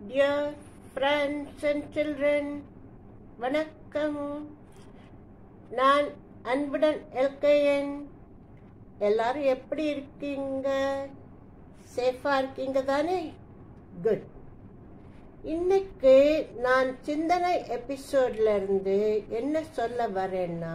Dear friends and children, வணக்கம் நான் அன்புடன் எல்கையன் எல்லாரும் எப்படி இருக்கீங்க சேஃபா இருக்கீங்க தானே குட் இன்னைக்கு நான் சிந்தனை எபிசோட்ல இருந்து என்ன சொல்ல வரேன்னா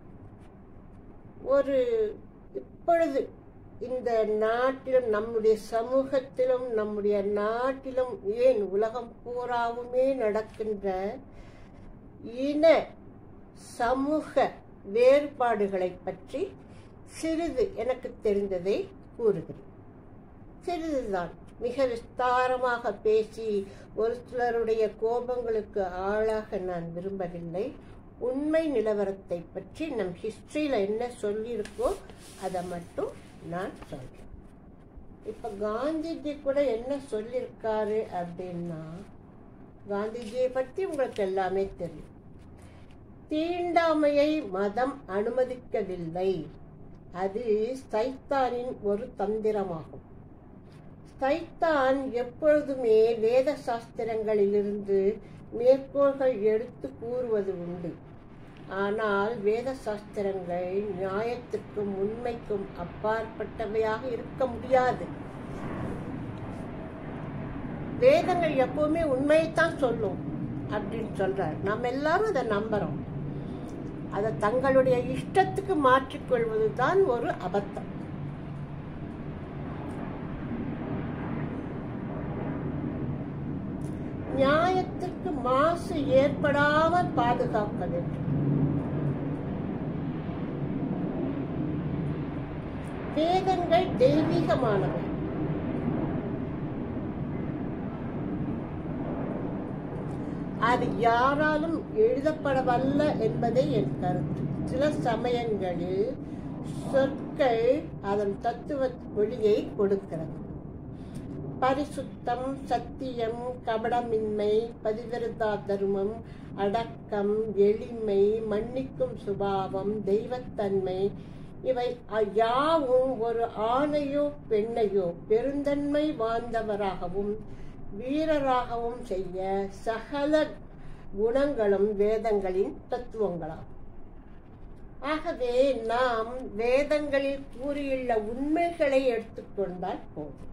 ஒரு இப்பொழுது இந்த நாட்டிலும் நம்முடைய சமூகத்திலும் நம்முடைய நாட்டிலும் ஏன் உலகம் பூராவுமே நடக்கின்ற இன சமூக வேறுபாடுகளை பற்றி சிறிது எனக்கு தெரிந்ததை கூறுகிறேன் சிறிதுதான் மிக விஸ்தாரமாக பேசி ஒரு சிலருடைய கோபங்களுக்கு ஆளாக நான் விரும்பவில்லை உண்மை நிலவரத்தை பற்றி நம் ஹிஸ்டரியில் என்ன சொல்லியிருக்கோ அதை மட்டும் நான் சொல்றேன் இப்ப காந்திஜி கூட என்ன சொல்லியிருக்காரு அப்படின்னா காந்திஜியை பற்றி உங்களுக்கு எல்லாமே தெரியும் தீண்டாமையை மதம் அனுமதிக்கவில்லை அது சைத்தானின் ஒரு தந்திரமாகும் சைத்தான் எப்பொழுதுமே வேத சாஸ்திரங்களிலிருந்து மேற்கோள்கள் எடுத்து கூறுவது உண்டு ஆனால் வேத சாஸ்திரங்கள் நியாயத்திற்கும் உண்மைக்கும் அப்பாற்பட்டவையாக இருக்க முடியாது வேதங்கள் எப்பவுமே உண்மையைத்தான் சொல்லும் அப்படின்னு சொல்றார் நம்ம எல்லாரும் அதை நம்புறோம் அதை தங்களுடைய இஷ்டத்துக்கு மாற்றிக்கொள்வது தான் ஒரு அபத்தம் நியாயத்திற்கு மாசு ஏற்படாமல் பாதுகாக்க வேண்டும் வேதங்கள் தெய்வீகமானவை அது யாராலும் எழுதப்படவல்ல என்பதே என் கருத்து சில சமயங்களில் சொற்கள் அதன் தத்துவ ஒளியை கொடுக்கிறது பரிசுத்தம் சத்தியம் கபடமின்மை பதிவிரதா தர்மம் அடக்கம் எளிமை மன்னிக்கும் சுபாவம் தெய்வத்தன்மை இவை யாவும் ஒரு ஆணையோ பெண்ணையோ பெருந்தன்மை வாழ்ந்தவராகவும் வீரராகவும் செய்ய சகல குணங்களும் வேதங்களின் தத்துவங்களாகும் ஆகவே நாம் வேதங்களில் கூறியுள்ள உண்மைகளை எடுத்துக்கொண்டால் போதும்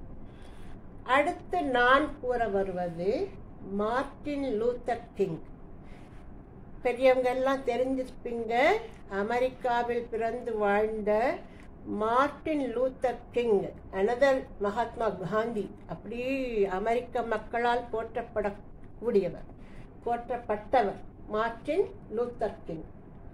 அடுத்து நான் கூற வருவது மார்டின் லூத்தர் கிங் பெரியவங்க எல்லாம் தெரிஞ்சிருப்பீங்க அமெரிக்காவில் பிறந்து வாழ்ந்த Martin Luther King another Mahatma Gandhi அப்படி அமெரிக்க மக்களால் போற்றப்படக்கூடியவர் போற்றப்பட்டவர் மார்டின் லூத்தர் கிங்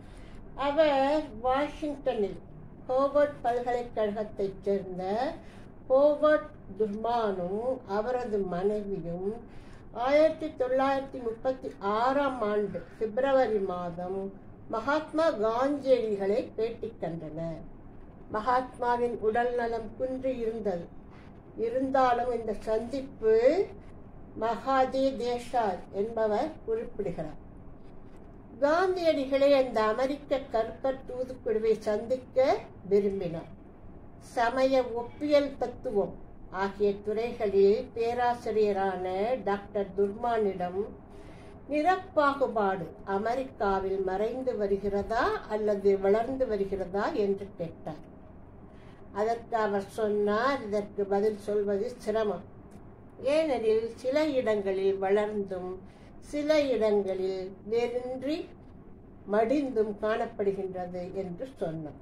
அவர் வாஷிங்டனில் ஹோவர்ட் பல்கலைக்கழகத்தைச் சேர்ந்த ஹோவர்ட் துர்மானும் அவரது மனைவியும் ஆயிரத்தி தொள்ளாயிரத்தி முப்பத்தி ஆறாம் ஆண்டு பிப்ரவரி மாதம் மகாத்மா காந்தியடிகளை பேட்டி கண்டனர் மகாத்மாவின் உடல் நலம் குன்றி இருந்தது இருந்தாலும் இந்த சந்திப்பு மகாதே தேசாய் என்பவர் குறிப்பிடுகிறார் காந்தியடிகளை அந்த அமெரிக்க கற்பர் தூதுக்குழுவை சந்திக்க விரும்பினார் சமய ஒப்பியல் தத்துவம் ஆகிய துறைகளில் பேராசிரியரான டாக்டர் துர்மானிடம் நிறப்பாகுபாடு அமெரிக்காவில் மறைந்து வருகிறதா அல்லது வளர்ந்து வருகிறதா என்று கேட்டார் அதற்கு அவர் சொன்னார் இதற்கு பதில் சொல்வது சிரமம் ஏனெனில் சில இடங்களில் வளர்ந்தும் சில இடங்களில் வேறின்றி மடிந்தும் காணப்படுகின்றது என்று சொன்னார்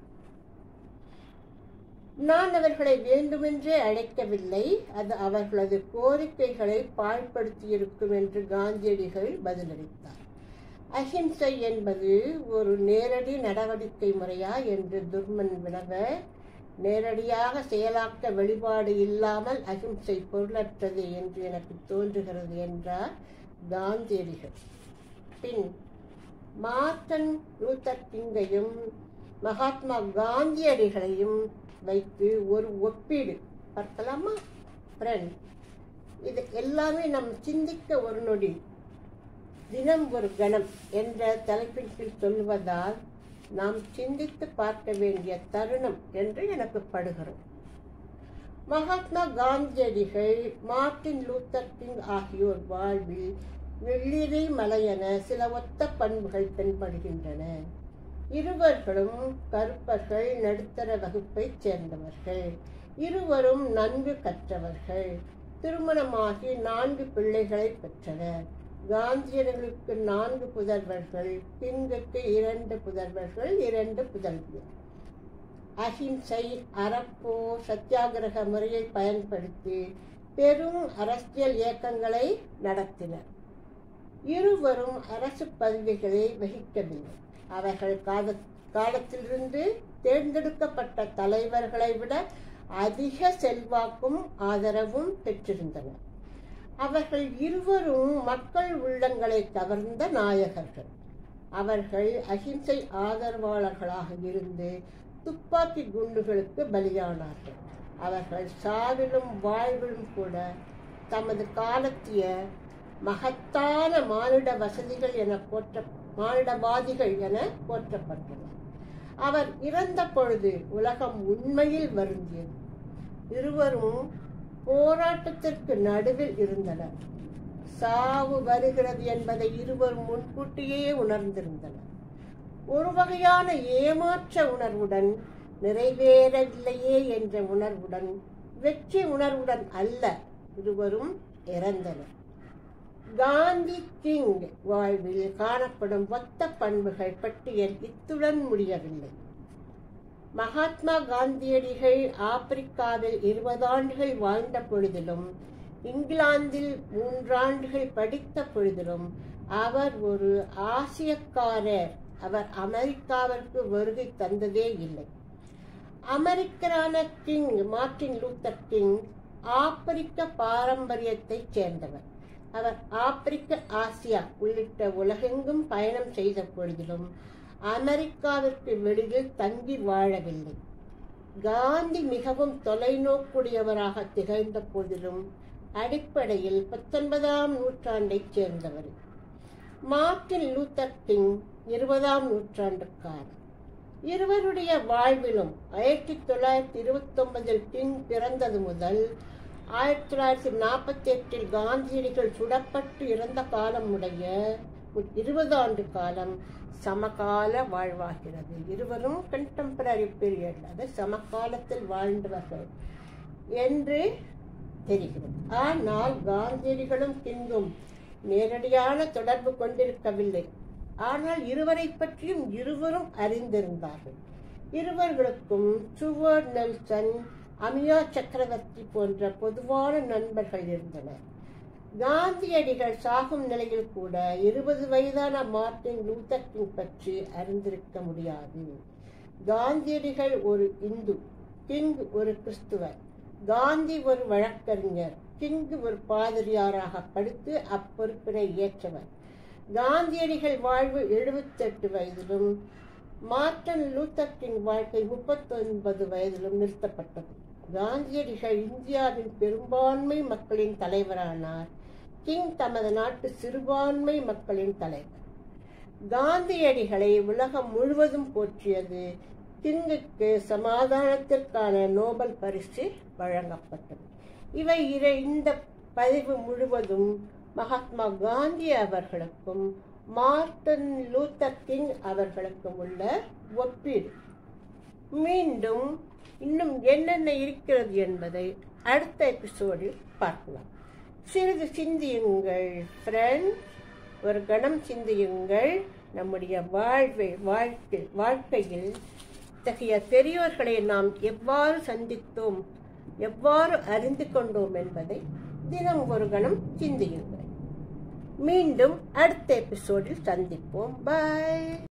நான் அவர்களை வேண்டுமென்றே அழைக்கவில்லை அது அவர்களது கோரிக்கைகளை பாழ்படுத்தியிருக்கும் என்று காந்தியடிகள் பதிலளித்தார் அஹிம்சை என்பது ஒரு நேரடி நடவடிக்கை முறையா என்று துர்மன் வினவ நேரடியாக செயலாக்க வெளிப்பாடு இல்லாமல் அஹிம்சை பொருளற்றது என்று எனக்கு தோன்றுகிறது என்றார் காந்தியடிகள் பின் மார்டன் லூத்தர் கிங்கையும் மகாத்மா காந்தியடிகளையும் வைத்து ஒரு ஒப்பீடு பார்க்கலாமா ஃப்ரெண்ட் இது எல்லாமே நம் சிந்திக்க ஒரு நொடி தினம் ஒரு கணம் என்ற தலைப்பின் கீழ் சொல்வதால் நாம் சிந்தித்து பார்க்க வேண்டிய தருணம் என்று எனக்கு படுகிறது மகாத்மா காந்தியடிகள் மார்ட்டின் லூத்தர் கிங் ஆகியோர் வாழ்வில் வெள்ளிரை மலையென சில ஒத்த பண்புகள் தென்படுகின்றன இருவர்களும் கருப்பர்கள் நடுத்தர வகுப்பைச் சேர்ந்தவர்கள் இருவரும் நன்கு கற்றவர்கள் திருமணமாகி நான்கு பிள்ளைகளை பெற்றனர் காந்தியடிகளுக்கு நான்கு புதல்வர்கள் கிங்குக்கு இரண்டு புதல்வர்கள் இரண்டு புதல்வியர் அஹிம்சை அறப்போ சத்தியாகிரக முறையை பயன்படுத்தி பெரும் அரசியல் இயக்கங்களை நடத்தினர் இருவரும் அரசு பதவிகளை வகிக்கவில்லை அவர்கள் கால காலத்திலிருந்து தேர்ந்தெடுக்கப்பட்ட தலைவர்களை விட அதிக செல்வாக்கும் ஆதரவும் பெற்றிருந்தனர் அவர்கள் இருவரும் மக்கள் உள்ளங்களை கவர்ந்த நாயகர்கள் அவர்கள் அஹிம்சை ஆதரவாளர்களாக இருந்து துப்பாக்கி குண்டுகளுக்கு பலியானார்கள் அவர்கள் சாவிலும் வாழ்விலும் கூட தமது காலத்திய மகத்தான மானிட வசதிகள் என போற்ற மானிடவாதிகள் என போற்றப்பட்டனர் அவர் இறந்த பொழுது உலகம் உண்மையில் வருந்தியது இருவரும் போராட்டத்திற்கு நடுவில் இருந்தனர் சாவு வருகிறது என்பதை இருவரும் முன்கூட்டியே உணர்ந்திருந்தனர் ஒரு வகையான ஏமாற்ற உணர்வுடன் நிறைவேறவில்லையே என்ற உணர்வுடன் வெற்றி உணர்வுடன் அல்ல இருவரும் இறந்தனர் காந்தி கிங் வாழ்வில் காணப்படும் ஒத்த பண்புகள் பட்டியல் இத்துடன் முடியவில்லை மகாத்மா காந்தியடிகள் ஆப்பிரிக்காவில் இருபது ஆண்டுகள் வாழ்ந்த பொழுதிலும் இங்கிலாந்தில் மூன்றாண்டுகள் படித்த பொழுதிலும் அவர் ஒரு ஆசியக்காரர் அவர் அமெரிக்காவிற்கு வருகை தந்ததே இல்லை அமெரிக்கரான கிங் மார்ட்டின் லூத்தர் கிங் ஆப்பிரிக்க பாரம்பரியத்தைச் சேர்ந்தவர் அவர் ஆப்பிரிக்க ஆசியா உள்ளிட்ட உலகெங்கும் பயணம் செய்த பொழுதிலும் அமெரிக்காவிற்கு வெளியில் தங்கி வாழவில்லை காந்தி மிகவும் தொலைநோக்குடையவராக திகழ்ந்த போதிலும் அடிப்படையில் பத்தொன்பதாம் நூற்றாண்டைச் சேர்ந்தவர் மார்ட்டின் லூத்தர் கிங் இருபதாம் நூற்றாண்டுக்காரர் இருவருடைய வாழ்விலும் ஆயிரத்தி தொள்ளாயிரத்தி இருபத்தி ஒன்பதில் கிங் பிறந்தது முதல் ஆயிரத்தி தொள்ளாயிரத்தி நாற்பத்தி எட்டில் காந்தியடிகள் சுடப்பட்டு இறந்த காலம் உடைய இருபது ஆண்டு காலம் சமகால வாழ்வாகிறது இருவரும் கண்டெம்பரரி பீரியட் அது சமகாலத்தில் வாழ்ந்தவர்கள் என்று தெரிகிறது ஆனால் காந்தியடிகளும் கிங்கும் நேரடியான தொடர்பு கொண்டிருக்கவில்லை ஆனால் இருவரை பற்றியும் இருவரும் அறிந்திருந்தார்கள் இருவர்களுக்கும் சுவர்ட் நெல்சன் அமியா சக்கரவர்த்தி போன்ற பொதுவான நண்பர்கள் இருந்தனர் காந்தியடிகள் சாகும் நிலையில் கூட இருபது வயதான மார்ட்டின் லூத்தர் கிங் பற்றி அறிந்திருக்க முடியாது காந்தியடிகள் ஒரு இந்து கிங் ஒரு கிறிஸ்துவர் காந்தி ஒரு வழக்கறிஞர் கிங் ஒரு பாதிரியாராக படித்து அப்பொறுப்பினை ஏற்றவர் காந்தியடிகள் வாழ்வு எழுபத்தெட்டு வயதிலும் மார்டன் லூத்தர் கிங் வாழ்க்கை முப்பத்தொன்பது வயதிலும் நிறுத்தப்பட்டது காந்தியடிகள் இந்தியாவின் பெரும்பான்மை மக்களின் தலைவரானார் கிங் தமது நாட்டு சிறுபான்மை மக்களின் தலைவர் காந்தியடிகளை உலகம் முழுவதும் போற்றியது கிங்குக்கு சமாதானத்திற்கான நோபல் பரிசு வழங்கப்பட்டது இவை இர இந்த பதிவு முழுவதும் மகாத்மா காந்தி அவர்களுக்கும் மார்டன் லூத்தர் கிங் அவர்களுக்கும் உள்ள ஒப்பீடு மீண்டும் இன்னும் என்னென்ன இருக்கிறது என்பதை அடுத்த எபிசோடில் பார்க்கலாம் சிறிது சிந்தியுங்கள் ஃப்ரெண்ட்ஸ் ஒரு கணம் சிந்தியுங்கள் நம்முடைய வாழ்வை வாழ்க்கை வாழ்க்கையில் இத்தகைய பெரியோர்களை நாம் எவ்வாறு சந்தித்தோம் எவ்வாறு அறிந்து கொண்டோம் என்பதை தினம் ஒரு கணம் சிந்தியுங்கள் மீண்டும் அடுத்த எபிசோடில் சந்திப்போம் பாய்